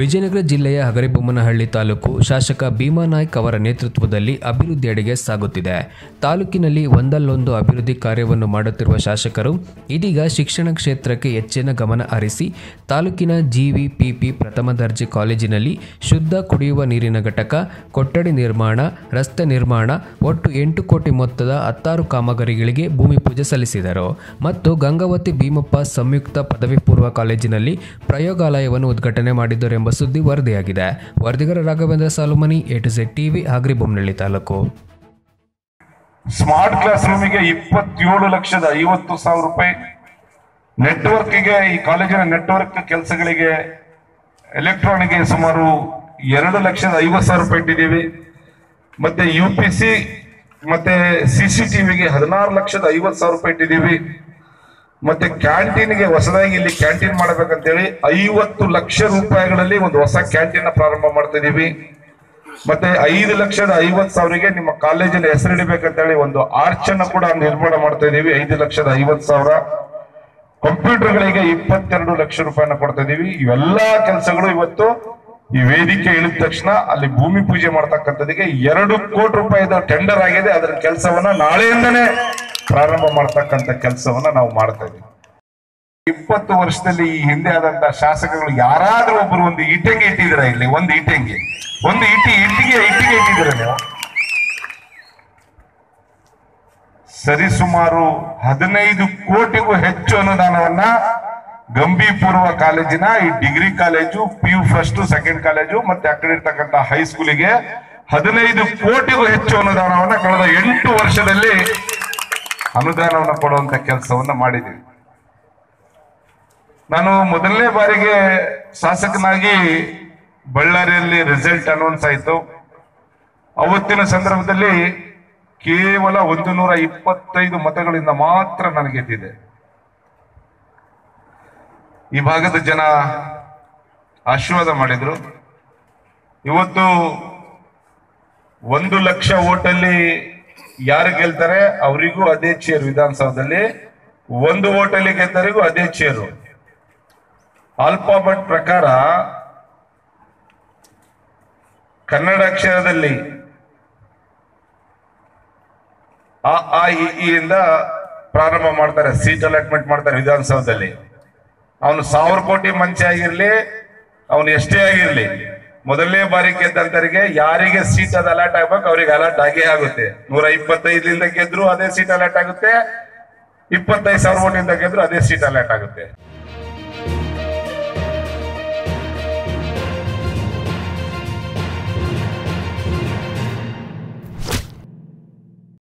ವಿಜಯನಗರ ಜಿಲ್ಲೆಯ ಹಗರಿಬೊಮ್ಮನಹಳ್ಳಿ ತಾಲೂಕು ಶಾಸಕ ಭೀಮಾ ನಾಯ್ಕ್ ಅವರ ನೇತೃತ್ವದಲ್ಲಿ ಅಭಿವೃದ್ಧಿಯೆಡೆಗೆ ಸಾಗುತ್ತಿದೆ ತಾಲೂಕಿನಲ್ಲಿ ಒಂದಲ್ಲೊಂದು ಅಭಿವೃದ್ಧಿ ಕಾರ್ಯವನ್ನು ಮಾಡುತ್ತಿರುವ ಶಾಸಕರು ಇದೀಗ ಶಿಕ್ಷಣ ಕ್ಷೇತ್ರಕ್ಕೆ ಹೆಚ್ಚಿನ ಗಮನ ಹರಿಸಿ ತಾಲೂಕಿನ ಜಿವಿಪಿಪಿ ಪ್ರಥಮ ದರ್ಜೆ ಕಾಲೇಜಿನಲ್ಲಿ ಶುದ್ಧ ಕುಡಿಯುವ ನೀರಿನ ಘಟಕ ಕೊಠಡಿ ನಿರ್ಮಾಣ ರಸ್ತೆ ನಿರ್ಮಾಣ ಒಟ್ಟು ಎಂಟು ಕೋಟಿ ಮೊತ್ತದ ಹತ್ತಾರು ಕಾಮಗಾರಿಗಳಿಗೆ ಭೂಮಿ ಪೂಜೆ ಸಲ್ಲಿಸಿದರು ಮತ್ತು ಗಂಗಾವತಿ ಭೀಮಪ್ಪ ಸಂಯುಕ್ತ ಪದವಿ ಪೂರ್ವ ಕಾಲೇಜಿನಲ್ಲಿ ಪ್ರಯೋಗಾಲಯವನ್ನು ಉದ್ಘಾಟನೆ ಮಾಡಿದ್ದರು ಎಂಬ ಸುದ್ದಿ ವರದಿಯಾಗಿದೆ ವರದಿಗಾರ Raghavendra Salumani A to Z TV Hagaribommanahalli taluk smart class ರೂಮಿಗೆ ಇಪ್ಪತ್ತೇಳು ಲಕ್ಷದ ಐವತ್ತು ಸಾವಿರ ರೂಪಾಯಿ ನೆಟ್ವರ್ಕ್ಗೆ ಈ ಕಾಲೇಜಿನ ನೆಟ್ವರ್ಕ್ ಕೆಲಸಗಳಿಗೆ ಎಲೆಕ್ಟ್ರಾನಿಕ್ಗೆ ಸುಮಾರು ಎರಡು ಲಕ್ಷದ ಐವತ್ತು ಸಾವಿರ ರೂಪಾಯಿ ಇಟ್ಟಿದ್ದೀವಿ ಮತ್ತೆ ಯು ಪಿ ಸಿ ಮತ್ತೆ ಸಿ ಸಿ ಟಿವಿಗೆ ಹದಿನಾರು ಲಕ್ಷದ ಐವತ್ತು ಸಾವಿರ ರೂಪಾಯಿ ಇಟ್ಟಿದ್ದೀವಿ ಮತ್ತೆ ಕ್ಯಾಂಟೀನ್ಗೆ ಹೊಸದಾಗಿ ಇಲ್ಲಿ ಕ್ಯಾಂಟೀನ್ ಮಾಡಬೇಕಂತೇಳಿ ಐವತ್ತು ಲಕ್ಷ ರೂಪಾಯಿಗಳಲ್ಲಿ ಒಂದು ಹೊಸ ಕ್ಯಾಂಟೀನ್ ಪ್ರಾರಂಭ ಮಾಡ್ತಾ ಇದೀವಿ ಮತ್ತೆ ಐದು ಲಕ್ಷದ ಐವತ್ ಸಾವಿರಗೆ ನಿಮ್ಮ ಕಾಲೇಜಲ್ಲಿ ಹೆಸರಿಡಬೇಕಂತೇಳಿ ಒಂದು ಆರ್ಚ್ ಅನ್ನು ಕೂಡ ನಿರ್ಮಾಣ ಮಾಡ್ತಾ ಇದೀವಿ ಐದು ಲಕ್ಷದ ಐವತ್ ಸಾವಿರ ಕಂಪ್ಯೂಟರ್ಗಳಿಗೆ ಇಪ್ಪತ್ತೆರಡು ಲಕ್ಷ ರೂಪಾಯಿನ ಕೊಡ್ತಾ ಇದೀವಿ ಇವೆಲ್ಲಾ ಕೆಲಸಗಳು ಇವತ್ತು ಈ ವೇದಿಕೆ ಇಳಿದ ತಕ್ಷಣ ಅಲ್ಲಿ ಭೂಮಿ ಪೂಜೆ ಮಾಡ್ತಕ್ಕಂಥದಕ್ಕೆ ಎರಡು ಕೋಟಿ ರೂಪಾಯಿದ ಟೆಂಡರ್ ಆಗಿದೆ ಅದರ ಕೆಲಸವನ್ನ ನಾಳೆಯಿಂದನೇ ಪ್ರಾರಂಭ ಮಾಡ್ತಕ್ಕಂಥ ಕೆಲಸವನ್ನ ನಾವು ಮಾಡ್ತಾ ಇದೀವಿ ಇಪ್ಪತ್ತು ವರ್ಷದಲ್ಲಿ ಈ ಹಿಂದೆ ಆದಂತ ಶಾಸಕಗಳು ಯಾರಾದ್ರೂ ಒಬ್ಬರು ಒಂದು ಇಟಂಗೆ ಇಟ್ಟಿದ್ದೀರಾ ಇಲ್ಲಿ ಒಂದು ಇಟಂಗೆ ಒಂದು ಇಟಿ ಇಟ್ಟಿಗೆ ಇಟ್ಟಿಗೆ ಇಟ್ಟಿದ್ದೀರಾ ನೀವು ಸರಿಸುಮಾರು ಹದಿನೈದು ಕೋಟಿಗೂ ಹೆಚ್ಚು ಅನುದಾನವನ್ನ ಗಂಭೀ ಪೂರ್ವ ಕಾಲೇಜಿನ ಈ degree college P U first second college ಮತ್ತೆ ಆ ಕಡೆ ಇರ್ತಕ್ಕಂಥ ಹೈಸ್ಕೂಲಿಗೆ ಹದಿನೈದು ಕೋಟಿಗೂ ಹೆಚ್ಚು ಅನುದಾನವನ್ನ ಕಳೆದ ಎಂಟು ವರ್ಷದಲ್ಲಿ ಅನುದಾನವನ್ನು ಕೊಡುವಂತ ಕೆಲಸವನ್ನ ಮಾಡಿದ್ದೀವಿ ನಾನು ಮೊದಲನೇ ಬಾರಿಗೆ ಶಾಸಕನಾಗಿ ಬಳ್ಳಾರಿಯಲ್ಲಿ ರಿಸಲ್ಟ್ ಅನೌನ್ಸ್ ಆಯಿತು ಅವತ್ತಿನ ಸಂದರ್ಭದಲ್ಲಿ ಕೇವಲ ಒಂದು ನೂರ ಇಪ್ಪತ್ತೈದು ಮತಗಳಿಂದ ಮಾತ್ರ ನನಗೆ ಗೆದ್ದಿದೆ ಈ ಭಾಗದ ಜನ ಆಶೀರ್ವಾದ ಮಾಡಿದ್ರು ಇವತ್ತು ಒಂದು ಲಕ್ಷ ಓಟಲ್ಲಿ ಯಾರು ಗೆಲ್ತಾರೆ ಅವರಿಗೂ ಅದೇ ಚೇರು ವಿಧಾನಸೌಧದಲ್ಲಿ ಒಂದು ಓಟಲ್ಲಿ ಗೆದ್ದರಿಗೂ ಅದೇ ಚೇರು ಆಲ್ಫಾಬೆಟ್ ಪ್ರಕಾರ ಕನ್ನಡ ಅಕ್ಷರದಲ್ಲಿ ಆ ಆ ಇ, ಈ ಇಂದ ಪ್ರಾರಂಭ ಮಾಡ್ತಾರೆ ಸೀಟ್ ಅಲಾಟ್ಮೆಂಟ್ ಮಾಡ್ತಾರೆ ವಿಧಾನಸೌಧದಲ್ಲಿ ಅವನು ಸಾವಿರ ಕೋಟಿ ಮಂಚೆ ಆಗಿರ್ಲಿ ಅವನು ಎಷ್ಟೇ ಆಗಿರ್ಲಿ ಮೊದಲನೇ ಬಾರಿ ಗೆದ್ದಂತರಿಗೆ ಯಾರಿಗೆ ಸೀಟ್ ಅದು ಅಲಾಟ್ ಆಗ್ಬೇಕು ಅವ್ರಿಗೆ ಅಲಾಟ್ ಆಗೇ ಆಗುತ್ತೆ ನೂರ ಇಪ್ಪತ್ತೈದರಿಂದ ಗೆದ್ರು ಅದೇ ಸೀಟ್ ಅಲಾಟ್ ಆಗುತ್ತೆ ಇಪ್ಪತ್ತೈದು ಸಾವಿರ ಓಟಿಂದ ಗೆದ್ರು ಅದೇ ಸೀಟ್ ಅಲಾಟ್ ಆಗುತ್ತೆ